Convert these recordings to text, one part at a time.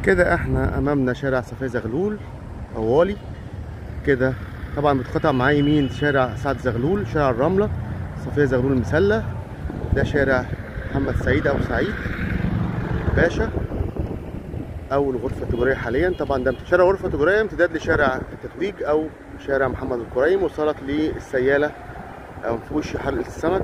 كده احنا امامنا شارع صفية زغلول طوالي كده طبعا بتقطع معاه يمين شارع سعد زغلول شارع الرملة صفية زغلول المسلة ده شارع محمد سعيد او سعيد باشا او الغرفة التجارية حاليا طبعا ده شارع غرفة تجارية امتداد لشارع التتويج او شارع محمد الكريم وصلت للسيالة او في وش حلقة السمك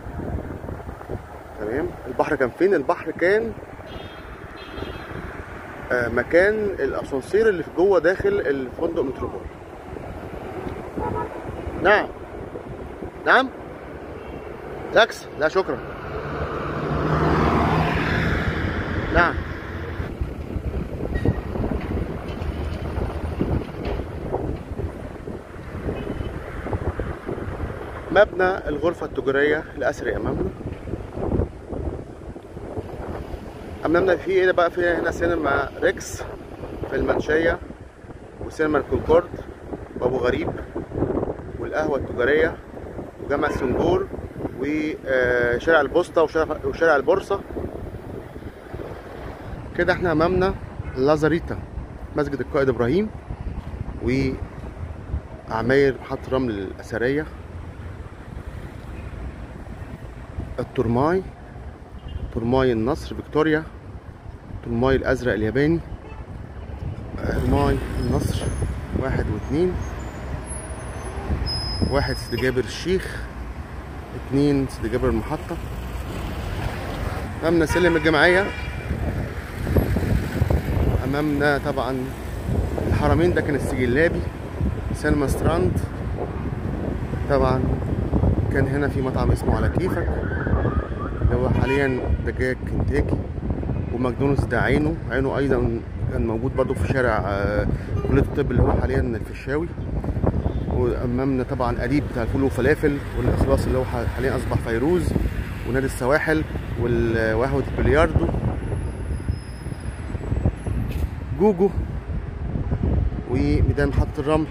تمام البحر كان فين البحر كان آه، مكان الاسانسير اللي في جوه داخل الفندق متروبول نعم نعم تاكس لا شكرا نعم مبنى الغرفة التجارية الأثري أمامنا أمامنا في إيه بقى في هنا سينما ريكس في المنشية وسينما الكونكورد وأبو غريب والقهوة التجارية وجامع السنجور وشارع البوسطة وشارع وشارع البورصة كده احنا أمامنا لازاريتا مسجد القائد إبراهيم وعماير محطة رمل الأثرية الترماي ترماي النصر فيكتوريا ترماي الازرق الياباني ترماي النصر واحد واثنين واحد سيدي جابر الشيخ اتنين سيدي جابر المحطة أمامنا سلم الجمعية أمامنا طبعا الحرمين ده كان السجلابي سينما ستراند طبعا كان هنا في مطعم اسمه على كيفك اللي هو حاليا دجاج كنتاكي وماكدونالدز ده عينه عينه ايضا كان موجود برضو في شارع آه، كليه الطب اللي هو حاليا الفيشاوي وامامنا طبعا قريب بتاع الفول وفلافل والاخلاص اللي هو حاليا اصبح فيروز ونادي السواحل وقهوه البلياردو جوجو وميدان محطه الرمل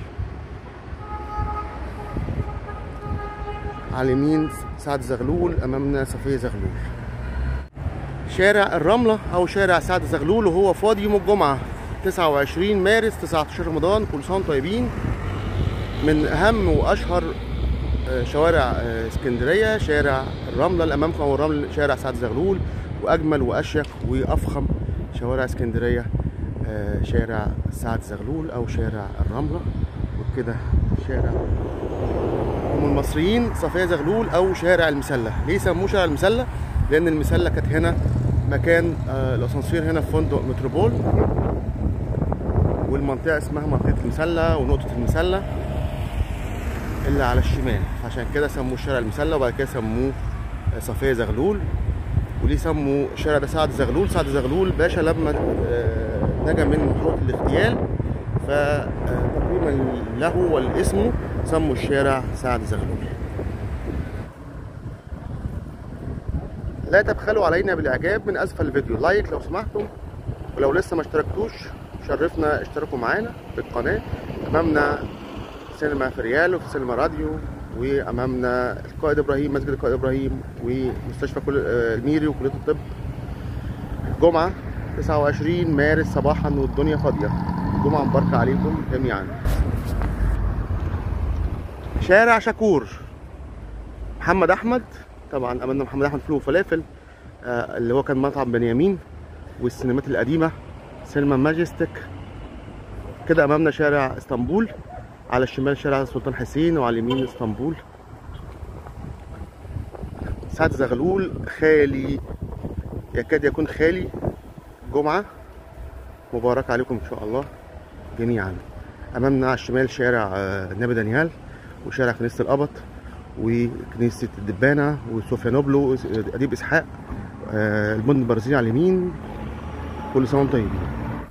على اليمين سعد زغلول امامنا صفيه زغلول شارع الرمله او شارع سعد زغلول وهو فاضي يوم الجمعه 29 مارس 19 رمضان كل سنه وانتم طيبين من اهم واشهر آه، شوارع آه، اسكندريه شارع الرمله اللي امامكم هو الرمل شارع سعد زغلول واجمل واشيك وافخم شوارع اسكندريه آه، شارع سعد زغلول او شارع الرمله وكده شارع هم المصريين صفيه زغلول او شارع المسله ليه سموه شارع المسله لان المسله كانت هنا مكان آه، الاسانسير هنا في فندق متروبول والمنطقه اسمها منطقه المسله ونقطه المسله اللي على الشمال عشان كده سموه شارع المسله وبعد كده سموه آه، صفيه زغلول وليه سموا الشارع ده سعد زغلول سعد زغلول باشا لما آه، نجا من محروقة الاغتيال فتقريبا له والاسم سموا الشارع سعد زغلول لا تبخلوا علينا بالاعجاب من اسفل الفيديو لايك لو سمحتم ولو لسه ما اشتركتوش شرفنا اشتركوا معانا في القناه امامنا سينما فريال وفي سينما راديو وامامنا القائد ابراهيم مسجد القائد ابراهيم ومستشفى كل آه، الميري وكليه الطب الجمعه 29 مارس صباحا والدنيا فاضيه جمعه مباركه عليكم جميعا شارع شكور محمد احمد طبعا امامنا محمد احمد فول وفلافل آه، اللي هو كان مطعم بنيامين والسينمات القديمه سينما ماجستيك كده امامنا شارع اسطنبول على الشمال شارع السلطان حسين وعلى اليمين اسطنبول سعد زغلول خالي يكاد يكون خالي جمعة مبارك عليكم إن شاء الله جميعا أمامنا على الشمال شارع آه، نبي دانيال وشارع كنيسة القبط وكنيسة الدبانة وسوفيانوبلو أديب إسحاق آه، المدن البرازيلي على اليمين كل سنة وانتم طيبين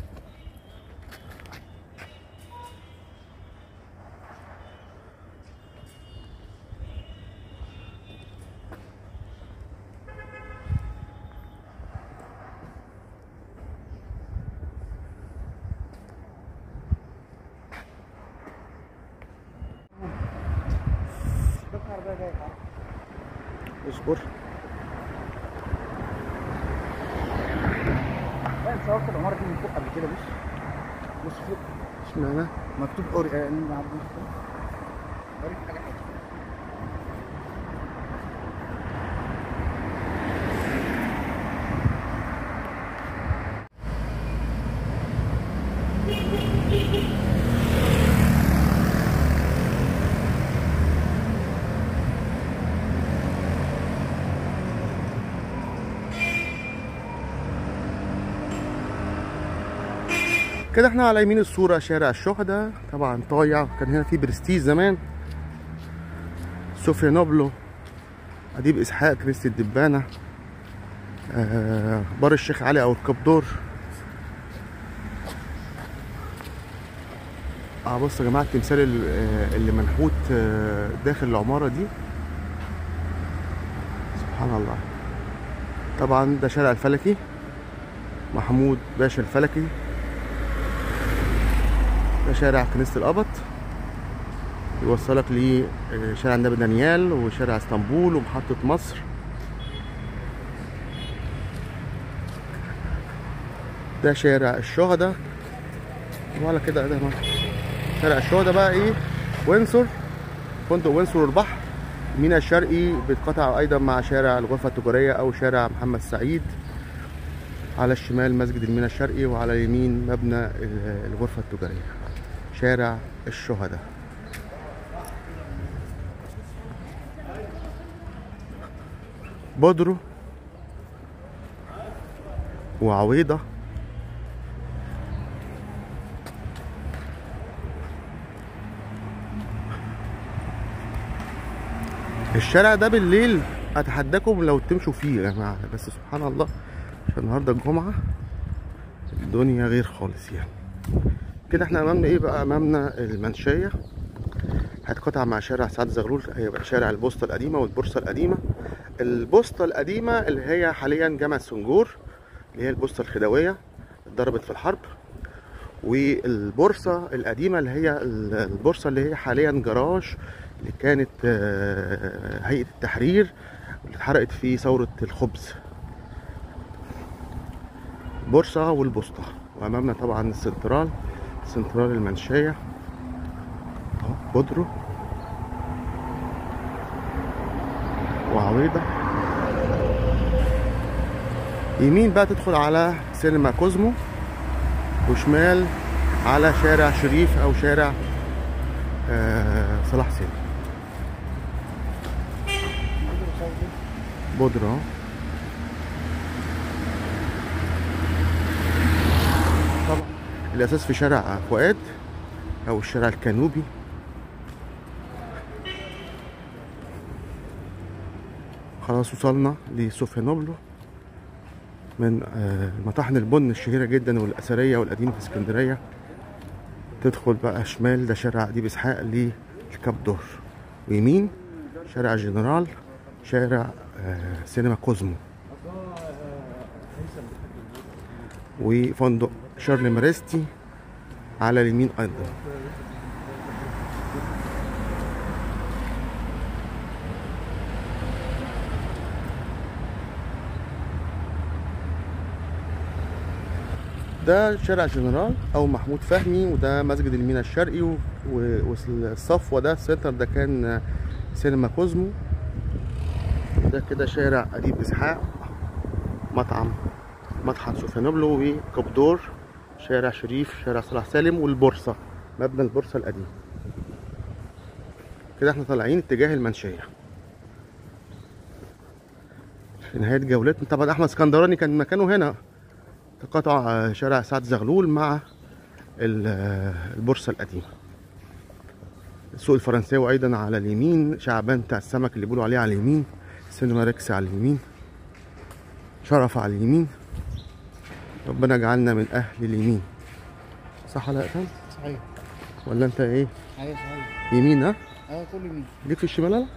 اصبر صورت العمارة دي من فوق فوق قبل كده بص بص فوق اشمعنى مكتوب اوري آه، نلعب بص فوق. اوريك حاجه حلوه كده احنا على يمين الصورة شارع الشهداء طبعا طايع كان هنا في برستيج زمان صوفيا نوبلو أديب إسحاق كنيسة الدبانة آه بار الشيخ علي أو الكبدور اه بصوا يا جماعة التمثال ال- آه، اللي منحوت آه، داخل العمارة دي سبحان الله طبعا ده شارع الفلكي محمود باشا الفلكي ده شارع كنيسة القبط يوصلك لشارع النبي دانيال وشارع اسطنبول ومحطة مصر ده شارع الشهداء وعلى كده ده ما- شارع الشهداء بقى ايه وينسور فندق وينسور البحر الميناء الشرقي بيتقطع ايضا مع شارع الغرفة التجارية او شارع محمد سعيد على الشمال مسجد الميناء الشرقي وعلى اليمين مبنى ال- الغرفة التجارية شارع الشهداء بودرو وعويضة الشارع ده بالليل اتحداكم لو تمشوا فيه يا جماعه بس سبحان الله عشان النهارده الجمعه الدنيا غير خالص يعني كده احنا امامنا ايه بقى امامنا المنشيه هتقطع مع شارع سعد زغلول هيبقى شارع البوسطه القديمه والبورصه القديمه البوسطه القديمه اللي هي حاليا جامع سنجور اللي هي البوسطه الخديويه اتضربت في الحرب والبورصه القديمه اللي هي البورصه اللي هي حاليا جراج اللي كانت آه، هيئه التحرير اللي اتحرقت في ثوره الخبز بورصه والبوسطه وامامنا طبعا السنترال سنترال المنشيه اهو بودرو وعويضه يمين بقى تدخل على سينما كوزمو وشمال على شارع شريف او شارع آه صلاح سيدي بودرة اهو. طبعا الاساس في شارع فؤاد او الشارع الكانوبي خلاص وصلنا لصوفيا نوبلو من آه، مطاحن البن الشهيرة جدا والأثرية والقديمة في اسكندرية تدخل بقى شمال ده شارع أديب إسحاق للكاب دور ويمين شارع الجنرال شارع آه، سينما كوزمو وفندق شارل ماريستي على اليمين أيضا ده شارع جنرال او محمود فهمي وده مسجد المينا الشرقي و- و- والصفوه ده السنتر ده كان سينما كوزمو ده كده شارع اديب اسحاق مطعم مطحن سوفيانوبلو وكبدور شارع شريف شارع صلاح سالم والبورصه مبنى البورصه القديم كده احنا طالعين اتجاه المنشيه في نهايه جولتنا طبعا احمد اسكندراني كان مكانه هنا تقاطع آه، شارع سعد زغلول مع ال- آه، البورصة القديمة السوق الفرنساوي أيضا على اليمين شعبان بتاع السمك اللي بيقولوا عليه على اليمين سينما ريكس على اليمين شرف على اليمين ربنا يجعلنا من أهل اليمين صح ولا لا يا فندم؟ صحيح ولا أنت إيه ايوه صحيح يمين ها؟ اه كل يمين ليك في الشمال لا؟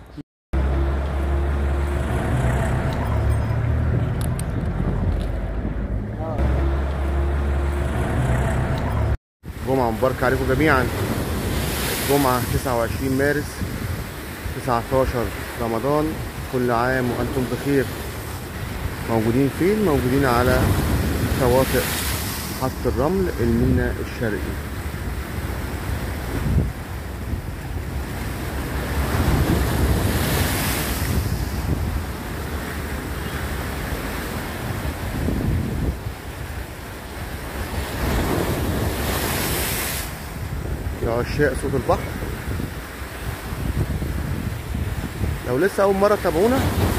جمعة مباركة عليكم جميعا جمعة 29 مارس 19 رمضان كل عام وأنتم بخير موجودين فين؟ موجودين على شواطئ محطة الرمل الميناء الشرقي يا عشاق صوت البحر لو لسه أول مرة تابعونا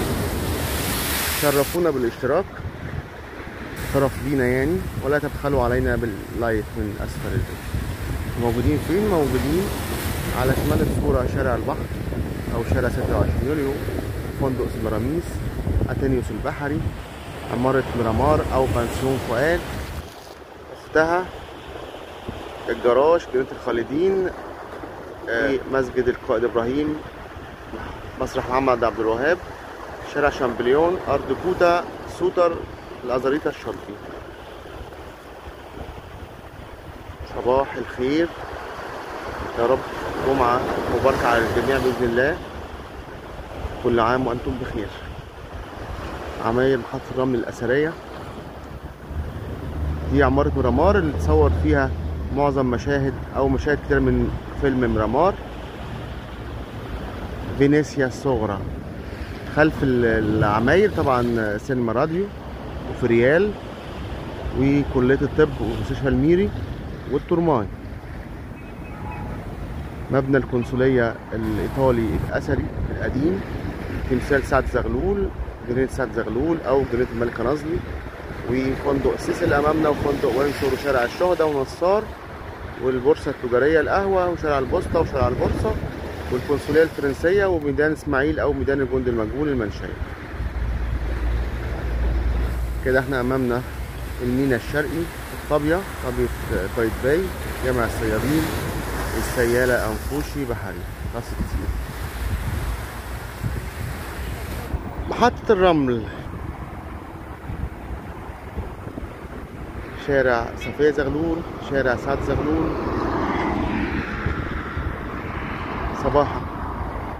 شرفونا بالاشتراك شرف لينا يعني ولا تبخلوا علينا باللايك من أسفل الفيديو موجودين فين؟ موجودين على شمال الصورة شارع البحر أو شارع 26 يوليو فندق سمراميس أتينيوس البحري عمارة ميرامار أو بنسيون فؤاد أختها الجراج جنينة الخالدين آه، مسجد القائد إبراهيم مسرح محمد عبد الوهاب شارع شامبليون أرض كوتا سوتر الأزاريطة الشرقي صباح الخير يا رب جمعة مباركة على الجميع بإذن الله كل عام وأنتم بخير عماير محطة الرمل الأثرية دي عمارة ميرامار اللي اتصور فيها معظم مشاهد أو مشاهد كتير من فيلم ميرامار فينيسيا الصغرى خلف ال- العماير طبعا سينما راديو وفريال وكلية الطب ومستشفى الميري والترماي مبنى القنصلية الإيطالي الأثري القديم تمثال سعد زغلول جنينة سعد زغلول أو جنينة الملكة نظلي وفندق السيسي اللي أمامنا وفندق وينسور وشارع الشهداء ونصار والبورصة التجارية القهوة وشارع البوسطة وشارع البورصة والقنصلية الفرنسية وميدان إسماعيل أو ميدان الجند المجهول المنشية كده احنا أمامنا المينا الشرقي الطابية طابية قايتباي جامع الصيادين السيالة أنفوشي بحري راس كتير محطة الرمل شارع صفية زغلول شارع سعد زغلول صباحك